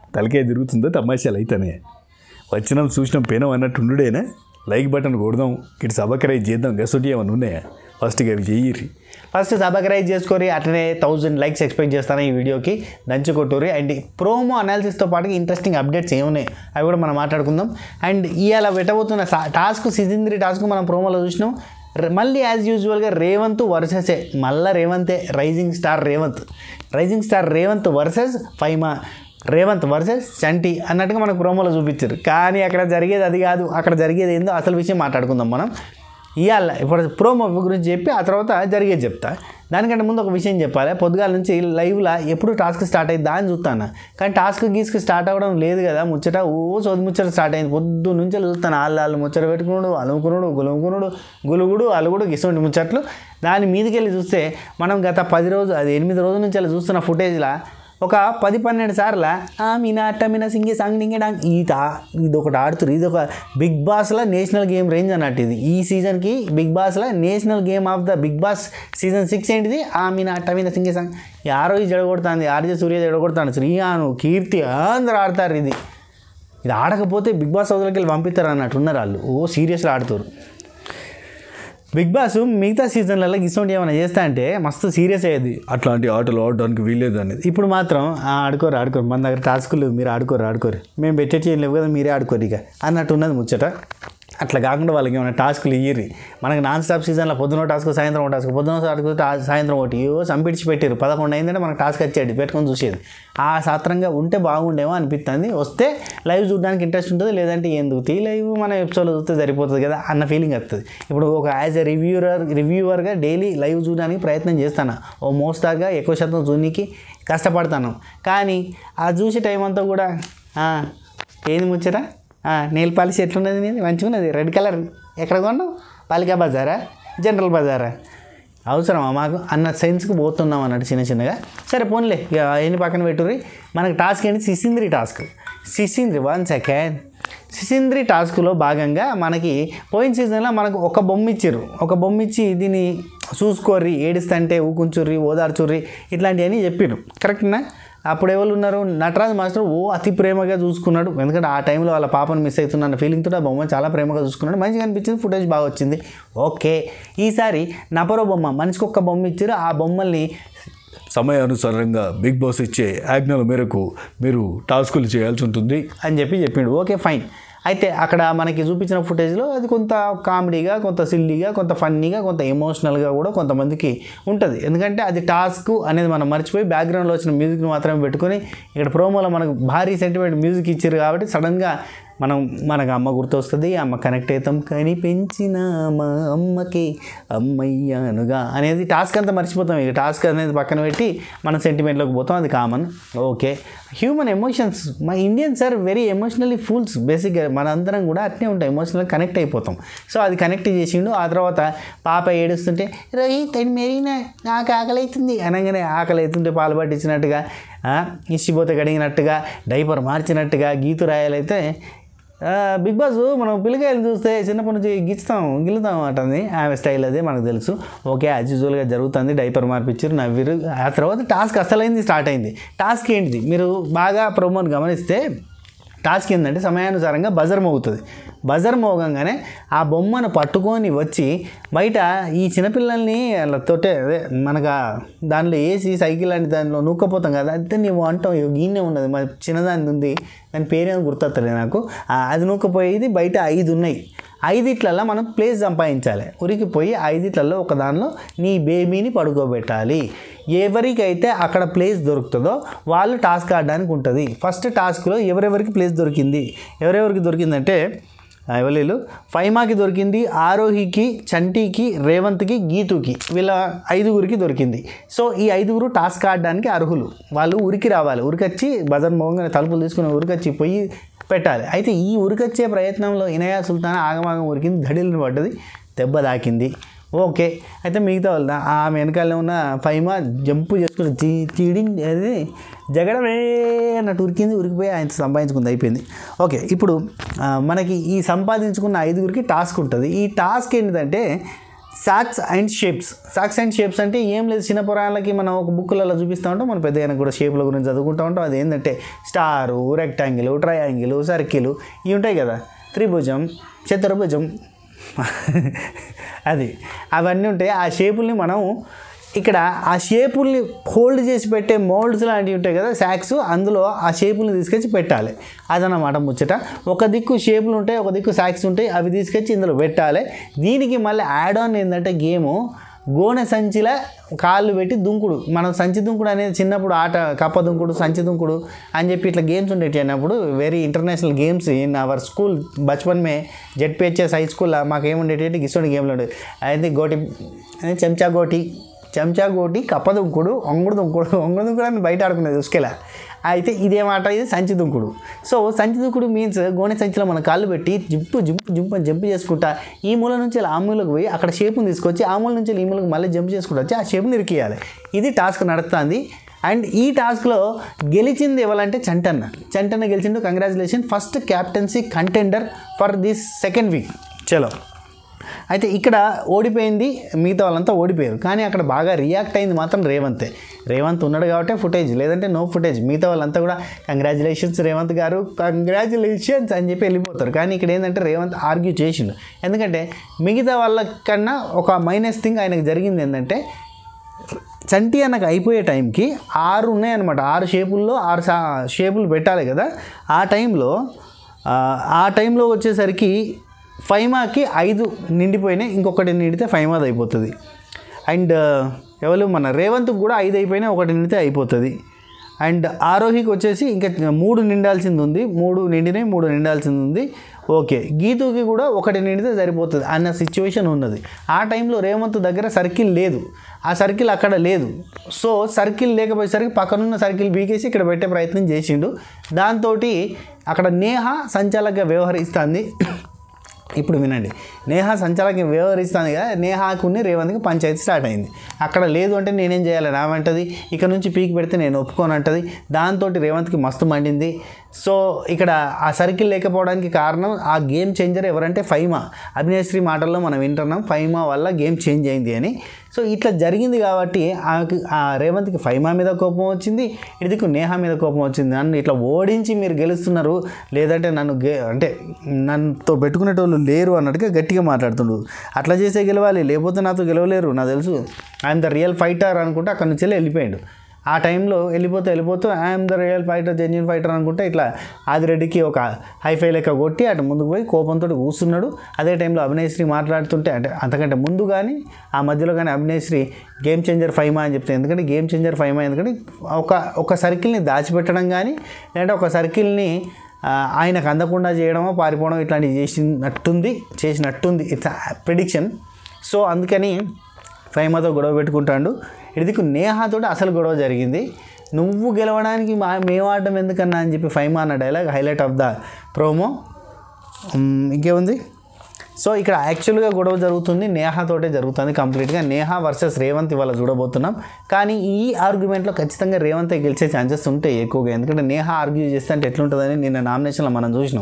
తలకాయ తిరుగుతుందో తమాషాలు అయితేనే వచ్చినాం చూసినాం పోయినాం అన్నట్టు ఉండుడేనా లైక్ బటన్ కొడదాం ఇటు సబ్స్క్రైబ్ చేద్దాం గసొటి ఏమైనా ఉన్నాయా ఫస్ట్గా అవి చెయ్యిరి ఫస్ట్ సబ్స్క్రైబ్ చేసుకొని అట్లనే థౌజండ్ లైక్స్ ఎక్స్పెక్ట్ చేస్తాను ఈ వీడియోకి దంచి కొట్టూరి అండ్ ప్రోమో అనాలిసిస్తో పాటు ఇంట్రెస్టింగ్ అప్డేట్స్ ఏమున్నాయి అవి కూడా మనం మాట్లాడుకుందాం అండ్ ఇవాళ పెట్టబోతున్న టాస్క్ సీజన్ త్రీ టాస్క్ మనం ప్రోమోలో చూసినాం ర- మళ్ళీ యాజ్ యూజువల్గా రేవంత్ వర్సెసే మళ్ళీ రేవంతే rising star Revanth rising star Revanth versus Faima Revanth versus Chanti అన్నట్టుగా మనకు ప్రోమోలో చూపించారు కానీ అక్కడ జరిగేది అది కాదు అక్కడ జరిగేది ఏందో అసలు విషయం మాట్లాడుకుందాం మనం ఇవాళ ఇప్పుడు ప్రోమో గురించి చెప్పి ఆ తర్వాత జరిగేది చెప్తా దానికంటే ముందు ఒక విషయం చెప్పాలి పొద్దుగాల నుంచి లైవ్లో ఎప్పుడు టాస్క్ స్టార్ట్ అయ్యిందా అని చూస్తాను కానీ టాస్క్ గీస్క్ స్టార్ట్ అవ్వడం లేదు కదా ముచ్చట ఓ చదువు ముచ్చట స్టార్ట్ అయింది పొద్దు నుంచి చూస్తాను వాళ్ళు వాళ్ళు ముచ్చట పెట్టుకున్నాడు అలుముకున్నాడు గులుముకున్నాడు గులుగుడు అలుగుడు ఇటువంటి ముచ్చట్లు దాని మీదకి వెళ్ళి చూస్తే మనం గత పది రోజు అది ఎనిమిది రోజుల నుంచి అలా చూస్తున్న ఫుటేజ్లో ఒక పది పన్నెండు సార్ల ఆ మీనా అట్ట మీనా సింగే సాంగ్ నింగే డాంగ్ ఈట ఇది ఒకటి ఆడుతురు ఇది ఒక బిగ్ బాస్లో నేషనల్ గేమ్ రేంజ్ అన్నట్టు ఇది ఈ సీజన్కి బిగ్ బాస్లో national game of the big boss season six ఏంటిది ఆ మీనా అట్ట మీనా సింగే సాంగ్ యారో ఇది జడగొడుతుంది ఆర్జే సూర్య జడగొడుతాను శ్రీయాను కీర్తి అందరూ ఆడతారు ఇది ఇది ఆడకపోతే బిగ్ బాస్ హౌస్లోకి వెళ్ళి పంపిస్తారు అన్నట్టు ఉన్నారు వాళ్ళు ఓ సీరియస్గా ఆడుతారు బిగ్ బాస్ మిగతా సీజన్లలో ఇటువంటి ఏమైనా చేస్తా అంటే మస్తు సీరియస్ అయ్యేది అట్లాంటి ఆటలు ఆడడానికి వీల్లేదు అనేది ఇప్పుడు మాత్రం "ఆ, ఆడుకోరు ఆడుకోరు మన దగ్గర టాస్కులు మీరు ఆడుకోరు ఆడుకోరు మేము పెట్టే లేవు కదా మీరే ఆడుకోరు ఇక అన్నట్టు ఉన్నది ముచ్చట అట్లా కాకుండా వాళ్ళకి ఏమైనా టాస్కులు ఇయ్యరి మనకి నాన్ స్టాప్ సీజన్లో పొద్దున టాస్క్ సాయంత్రం ఒక టాస్క్ పొద్దున టాస్క్ టా- సాయంత్రం ఒకటి ఏవో సంపిడిచి పెట్టారు పదకొండు అయిందంటే మనకు టాస్క్ వచ్చేది పెట్టుకొని చూసేది ఆ సాత్రంగా ఉంటే బాగుండేమో అనిపిస్తుంది వస్తే లైవ్ చూడడానికి ఇంట్రెస్ట్ ఉంటుంది లేదంటే ఎందుకు తీ లైవ్ మన ఎపిసోడ్లో చూస్తే సరిపోతుంది కదా అన్న ఫీలింగ్ వస్తుంది ఇప్పుడు ఒక యాజ్ ఎ రివ్యూవర్ రివ్యూవర్గా డైలీ లైవ్ చూడడానికి ప్రయత్నం చేస్తాను ఓ మోస్తాగా ఎక్కువ శాతం చూడడానికి కష్టపడతాను కానీ ఆ చూసే టైం అంతా కూడా "ఆ, ఏంది ముచ్చరా నెయిల్ పాలిష్ ఎట్లున్నది నీది మంచిగా ఉన్నది రెడ్ కలర్ ఎక్కడ కొన్నావు పాలికా బజారా జనరల్ బజారా అవసరమా మాకు అన్న సెన్స్కి పోతున్నాం అన్నట్టు చిన్న చిన్నగా సరే పోన్లే ఇక ఎన్ని పక్కన పెట్టుర్రి మనకి టాస్క్ ఏంటి సిసింద్రి టాస్క్ సిసింద్రి వన్ సెకండ్ సిసింద్రి టాస్క్లో భాగంగా మనకి పోయిన సీజన్లో మనకు ఒక బొమ్మ ఇచ్చారు ఒక బొమ్మ ఇచ్చి దీన్ని చూసుకోర్రి ఏడిస్తంటే ఊకుంచుర్రి ఓదార్చుర్రి ఇట్లాంటివన్నీ చెప్పారు కరెక్ట్నా అప్పుడు ఎవరు ఉన్నారు నటరాజ్ మాస్టర్ ఓ అతి ప్రేమగా చూసుకున్నాడు ఎందుకంటే ఆ టైంలో వాళ్ళ పాపను మిస్ అవుతున్న ఫీలింగ్తో ఆ బొమ్మ చాలా ప్రేమగా చూసుకున్నాడు మంచిగా అనిపించింది ఫుటేజ్ బాగా వచ్చింది ఓకే ఈసారి నపరో బొమ్మ మనిషికి ఒక్క బొమ్మ ఇచ్చారు ఆ బొమ్మల్ని సమయానుసారంగా బిగ్ బాస్ ఇచ్చే ఆజ్ఞల మేరకు మీరు టాస్కులు చేయాల్సి ఉంటుంది అని చెప్పి చెప్పిండు ఓకే ఫైన్ అయితే అక్కడ మనకి చూపించిన ఫుటేజ్లో అది కొంత కామెడీగా కొంత సిల్లీగా కొంత ఫన్నీగా కొంత ఎమోషనల్గా కూడా కొంతమందికి ఉంటుంది ఎందుకంటే అది టాస్క్ అనేది మనం మర్చిపోయి బ్యాక్గ్రౌండ్లో వచ్చిన మ్యూజిక్ని మాత్రమే పెట్టుకొని ఇక్కడ ప్రోమోలో మనకు భారీ సెంటిమెంట్ మ్యూజిక్ ఇచ్చారు కాబట్టి సడన్గా మనం మనకు అమ్మ గుర్తొస్తుంది అమ్మ కనెక్ట్ అవుతాం కనిపించిన మా అమ్మకి అమ్మయ్యానుగా అనేది టాస్క్ అంతా మర్చిపోతాం ఇక టాస్క్ అనేది పక్కన పెట్టి మన సెంటిమెంట్లోకి పోతాం అది కామన్ ఓకే హ్యూమన్ ఎమోషన్స్ మా Indians are very emotionally fools బేసిక్గా మనందరం కూడా అట్నే ఉంటాం ఎమోషనల్ కనెక్ట్ అయిపోతాం సో అది కనెక్ట్ చేసిండు ఆ తర్వాత పాప ఏడుస్తుంటే రోహిత్ అండ్ మెరీనా నాకు ఆకలి అవుతుంది అనగానే ఆకలి అవుతుంటే పాలు పట్టించినట్టుగా ఆ, ఇచ్చిపోతే కడిగినట్టుగా డైపర్ మార్చినట్టుగా గీతు రాయాలైతే ఆ, బిగ్ బాస్ మనం పిల్లకాయలు చూస్తే చిన్నప్పటి నుంచి గిచ్చుతాం గిల్లుతాం అంటుంది ఆమె స్టైల్ అదే మనకు తెలుసు ఓకే యాజ్ యూజువల్గా జరుగుతుంది డైపర్ మార్పిచ్చారు నవ్విరు ఆ తర్వాత టాస్క్ అసలైంది స్టార్ట్ అయింది టాస్క్ ఏంటిది మీరు బాగా ప్రోమోని గమనిస్తే టాస్క్ ఏంటంటే సమయానుసారంగా బజర్ మోగుతుంది బజర్ మోగంగానే ఆ బొమ్మను పట్టుకొని వచ్చి బయట ఈ చిన్నపిల్లల్ని అలా తోటే అదే మనకు ఆ దానిలో వేసి సైకిల్ అంటే దానిలో నూక్కపోతాం కదా అయితే నీవు అంటాం ఈయనే ఉన్నది మా చిన్నదాని ఉంది దాని పేరేమో గుర్తొస్తలేదు నాకు ఆ, అది నూకపోయేది బయట ఐదు ఉన్నాయి ఐదిట్లలో మనం ప్లేస్ సంపాదించాలి ఉరికిపోయి ఐదిట్లలో ఒక దానిలో నీ బేబీని పడుకోబెట్టాలి ఎవరికైతే అక్కడ ప్లేస్ దొరుకుతుందో వాళ్ళు టాస్క్ ఆడడానికి ఉంటుంది ఫస్ట్ టాస్క్లో ఎవరెవరికి ప్లేస్ దొరికింది ఎవరెవరికి దొరికిందంటే ఎవరు ఫైమాకి దొరికింది ఆరోహికి చంటీకి రేవంత్కి గీతుకి వీళ్ళ ఐదుగురికి దొరికింది సో ఈ ఐదుగురు టాస్క్ ఆడడానికి అర్హులు వాళ్ళు ఉరికి రావాలి ఉరికొచ్చి బజర్ మోగంగా తలుపులు తీసుకుని ఉరికొచ్చి పోయి పెట్టాలి అయితే ఈ ఉరికొచ్చే ప్రయత్నంలో ఇనయా సుల్తాన్ ఆగమాగం ఉరికింది దడిల్ని పడ్డది దెబ్బ తాకింది ఓకే అయితే మిగతా వాళ్ళు ఆమె వెనకాల ఉన్న ఫైమా జంపు చేసుకుని చీ చీడి అది జగడమే అన్నట్టు ఉరికింది ఉరికిపోయి ఆయన సంపాదించుకుంది అయిపోయింది ఓకే ఇప్పుడు ఆ, మనకి ఈ సంపాదించుకున్న ఐదుగురికి టాస్క్ ఉంటుంది ఈ టాస్క్ ఏంటంటే socks and shapes socks and shapes అంటే ఏం లేదు చిన్న పురాణాలకి మనం ఒక బుక్లలో చూపిస్తూ ఉంటాం మన పెద్దగా కూడా షేప్ల గురించి చదువుకుంటూ ఉంటాం అది ఏంటంటే స్టారు రెక్టాంగిల్ ట్రయాంగిల్ సర్కిల్ ఇవి ఉంటాయి కదా త్రిభుజం చతుర్భుజం అది అవన్నీ ఉంటాయి ఆ షేపుల్ని మనం ఇక్కడ ఆ షేపుల్ని హోల్డ్ చేసి పెట్టే మోల్డ్స్ లాంటివి ఉంటాయి కదా శాక్స్ అందులో ఆ షేపుల్ని తీసుకొచ్చి పెట్టాలి అదన్నమాట ముచ్చట ఒక దిక్కు షేపులు ఉంటాయి ఒక దిక్కు శాక్స్ ఉంటాయి అవి తీసుకొచ్చి ఇందులో పెట్టాలి దీనికి మళ్ళీ యాడ్ ఆన్ ఏంటంటే గేము గోనె సంచిల కాళ్ళు పెట్టి దుంకుడు మనం సంచి దుంకుడు అనేది చిన్నప్పుడు ఆట కప్ప దుంకుడు సంచి దుంకుడు అని చెప్పి ఇట్లా గేమ్స్ ఉండేవి అన్నప్పుడు very international games in our school బచ్పన్ మే జెడ్పిహెచ్ఎస్ హై స్కూల్లో మాకు ఏముండేటి గిసోడి గేమ్లు ఉండేవి అయితే గోటి అదే చెంచా గోటి చెంచా గోటి కప్ప దుంకుడు ఒంగుడు దుంకుడు ఒంగుడు దుంకుడు అని బయట ఆడుకునేది ఉసుకెలా అయితే ఇదేమాట ఇది సంచి దుంకుడు సో సంచి దుంకుడు మీన్స్ గోనె సంచిలో మన కాళ్ళు పెట్టి జింపు జింపు జింపు అని జంప్ చేసుకుంటా ఈ మూల నుంచి ఇలా ఆ మూలకు పోయి అక్కడ షేప్ని తీసుకొచ్చి ఆ మూల నుంచి ఈ మూలకు మళ్ళీ జంప్ చేసుకుంటూ వచ్చి ఆ షేప్ని ఇరికియాలి ఇది టాస్క్ నడుస్తుంది అండ్ ఈ టాస్క్లో గెలిచింది ఎవరంటే చంటన్న చంటన్న గెలిచిండు congratulation first captaincy contender for this second week చలో అయితే ఇక్కడ ఓడిపోయింది మిగతా వాళ్ళంతా ఓడిపోయారు కానీ అక్కడ బాగా రియాక్ట్ అయింది మాత్రం రేవంతే రేవంత్ ఉన్నాడు కాబట్టి ఫుటేజ్ లేదంటే నో ఫుటేజ్ మిగతా వాళ్ళంతా కూడా కంగ్రాచులేషన్స్ రేవంత్ గారు కంగ్రాచులేషన్స్ అని చెప్పి వెళ్ళిపోతారు కానీ ఇక్కడ ఏంటంటే రేవంత్ ఆర్గ్యూ చేసిండు ఎందుకంటే మిగతా వాళ్ళకన్నా ఒక మైనస్ థింగ్ ఆయనకు జరిగింది ఏంటంటే చంటి అన్నకు అయిపోయే టైంకి ఆరు ఉన్నాయన్నమాట ఆరు షేపుల్లో ఆరు సా షేపులు పెట్టాలి కదా ఆ టైంలో ఆ, ఆ టైంలో వచ్చేసరికి ఫైమాకి ఐదు నిండిపోయినాయి ఇంకొకటి నిండితే ఫైమాది అయిపోతుంది అండ్ ఎవరు మన రేవంత్కి కూడా ఐదు అయిపోయినాయి ఒకటి నిండితే అయిపోతుంది అండ్ ఆరోహికి వచ్చేసి ఇంకా మూడు నిండాల్సింది ఉంది మూడు నిండినాయి మూడు నిండాల్సింది ఉంది ఓకే గీతుకి కూడా ఒకటి నిండితే సరిపోతుంది అన్న సిచ్యువేషన్ ఉన్నది ఆ టైంలో రేవంత్ దగ్గర సర్కిల్ లేదు ఆ సర్కిల్ అక్కడ లేదు సో సర్కిల్ లేకపోయేసరికి పక్కనున్న సర్కిల్ బీకేసి ఇక్కడ పెట్టే ప్రయత్నం చేసిండు దాంతో అక్కడ నేహ సంచాలకంగా వ్యవహరిస్తుంది ఇప్పుడు వినండి నేహా సంచాలకం వ్యవహరిస్తుంది కదా నేహాకుని రేవంత్కి పంచాయతీ స్టార్ట్ అయింది అక్కడ లేదు అంటే నేనేం చేయాలి రామంటది ఇక నుంచి పీకి పెడితే నేను ఒప్పుకోనంటది దాంతో రేవంత్కి మస్తు మండింది సో ఇక్కడ ఆ సర్కిల్ లేకపోవడానికి కారణం ఆ గేమ్ చేంజర్ ఎవరంటే ఫైమా అభినయశ్రీ మాటల్లో మనం వింటున్నాం ఫైమా వల్ల గేమ్ చేంజ్ అయింది అని సో ఇట్లా జరిగింది కాబట్టి ఆమెకు ఆ రేవంత్కి ఫైమా మీద కోపం వచ్చింది ఇదికు నేహా మీద కోపం వచ్చింది నన్ను ఇట్లా ఓడించి మీరు గెలుస్తున్నారు లేదంటే నన్ను గే అంటే నన్నుతో పెట్టుకునేటోళ్ళు లేరు అన్నట్టుగా గట్టిగా మాట్లాడుతుండు అట్లా చేసే గెలవాలి లేకపోతే నాతో గెలవలేరు నాకు తెలుసు ఐఎమ్ ద రియల్ ఫైటర్ అనుకుంటే అక్కడి నుంచి వెళ్ళిపోయాడు ఆ టైంలో వెళ్ళిపోతూ వెళ్ళిపోతూ I'm the real fighter genuine fighter అనుకుంటే ఇట్లా ఆదిరెడ్డికి ఒక హైఫై లెక్క కొట్టి అటు ముందుకు పోయి కోపంతో కూస్తున్నాడు అదే టైంలో అభినయశ్రీ మాట్లాడుతుంటే అంటే అంతకంటే ముందు కానీ ఆ మధ్యలో కానీ అభినయశ్రీ గేమ్ చేంజర్ ఫైమా అని చెప్తే ఎందుకంటే గేమ్ చేంజర్ ఫైమా ఎందుకంటే ఒక ఒక సర్కిల్ని దాచిపెట్టడం కానీ లేదంటే ఒక సర్కిల్ని ఆ, ఆయనకు అందకుండా చేయడమో పారిపోవడం ఇట్లాంటివి చేసినట్టుంది చేసినట్టుంది ఇట్స్ ప్రిడిక్షన్ సో అందుకని ఫైమాతో గొడవ పెట్టుకుంటాడు ఇదికు నేహాతో అసలు గొడవ జరిగింది నువ్వు గెలవడానికి మా మేము ఆడటం ఎందుకన్నా అని చెప్పి ఫైమా అన్న dialogue highlight of the promo ఇంకేముంది సో ఇక్కడ యాక్చువల్గా గొడవ జరుగుతుంది నేహాతోటే జరుగుతుంది కంప్లీట్గా నేహా వర్సెస్ రేవంత్ ఇవాళ చూడబోతున్నాం కానీ ఈ ఆర్గ్యుమెంట్లో ఖచ్చితంగా రేవంత్ గెలిచే ఛాన్సెస్ ఉంటాయి ఎక్కువగా ఎందుకంటే నేహా ఆర్గ్యూ చేస్తే అంటే ఎట్లుంటుందని నిన్న నామినేషన్లో మనం చూసినాం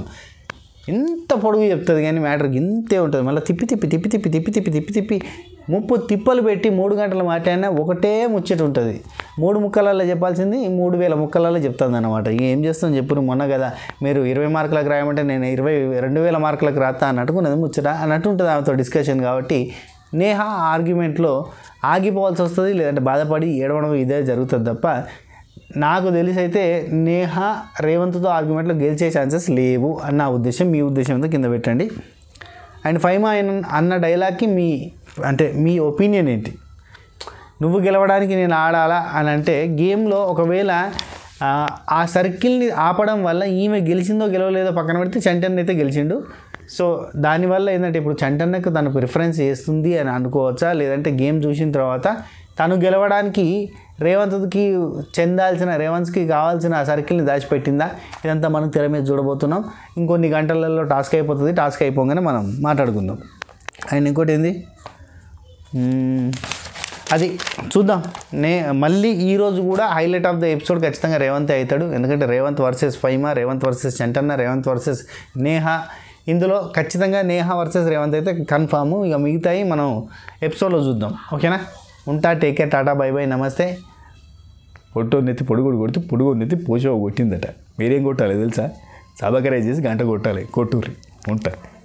ఇంత పొడుగు చెప్తుంది కానీ మ్యాటర్ ఇంతే ఉంటుంది మళ్ళీ తిప్పి తిప్పి తిప్పి తిప్పి తిప్పి తిప్పి తిప్పి తిప్పి ముప్పు తిప్పలు పెట్టి మూడు గంటలు మాట్లాడినా ఒకటే ముచ్చట ఉంటుంది మూడు ముక్కలలో చెప్పాల్సింది మూడు వేల ముక్కలలో చెప్తుంది అనమాట ఏం చేస్తాం చెప్పు మొన్న కదా మీరు ఇరవై మార్కులకు రాయమంటే నేను ఇరవై రెండు వేల మార్కులకు రాస్తా అన్నట్టుకున్నది ముచ్చట అన్నట్టు ఉంటుంది ఆమెతో డిస్కషన్ కాబట్టి నేహ ఆర్గ్యుమెంట్లో ఆగిపోవాల్సి వస్తుంది లేదంటే బాధపడి ఏడవడం ఇదే జరుగుతుంది తప్ప నాకు తెలిసి అయితే నేహ రేవంత్తో ఆర్గ్యుమెంట్లో గెలిచే ఛాన్సెస్ లేవు అన్న ఉద్దేశం మీ ఉద్దేశంతో కింద పెట్టండి అండ్ ఫైమా అన్న- అన్న డైలాగ్కి మీ అంటే మీ ఒపీనియన్ ఏంటి నువ్వు గెలవడానికి నేను ఆడాలా అని అంటే గేమ్లో ఒకవేళ ఆ, ఆ సర్కిల్ని ఆపడం వల్ల ఈమె గెలిచిందో గెలవలేదో పక్కన పెడితే చంటన్ అయితే గెలిచిండు సో దానివల్ల ఏంటంటే ఇప్పుడు చంటన్నకు తను ప్రిఫరెన్స్ చేస్తుంది అని అనుకోవచ్చా లేదంటే గేమ్ చూసిన తర్వాత తను గెలవడానికి రేవంత్కి చెందాల్సిన రేవంత్కి కావాల్సిన ఆ సర్కిల్ని దాచిపెట్టిందా ఇదంతా మనం తెర మీద చూడబోతున్నాం ఇంకొన్ని గంటలలో టాస్క్ అయిపోతుంది టాస్క్ అయిపోగానే మనం మాట్లాడుకుందాం అండ్ ఇంకోటి ఏంది మ్మ్. అది చూద్దాం నే మళ్ళీ ఈరోజు కూడా హైలైట్ ఆఫ్ ద ఎపిసోడ్ ఖచ్చితంగా రేవంత్ అవుతాడు ఎందుకంటే Revanth versus Faima Revanth versus Chantanna Revanth versus Neha ఇందులో ఖచ్చితంగా నేహా వర్సెస్ రేవంత్ అయితే కన్ఫామ్ ఇక మిగతాయి మనం ఎపిసోడ్లో చూద్దాం ఓకేనా ఉంటా take care tata bye bye namaste పొట్టో నెత్తి పొడుగుడు కొడితే పొడుగు నెత్తి పోషో కొట్టిందట మీరేం కొట్టాలి తెలుసా సబకరాయి చేసి గంట కొట్టాలి కొట్టుర్రి ఉంటా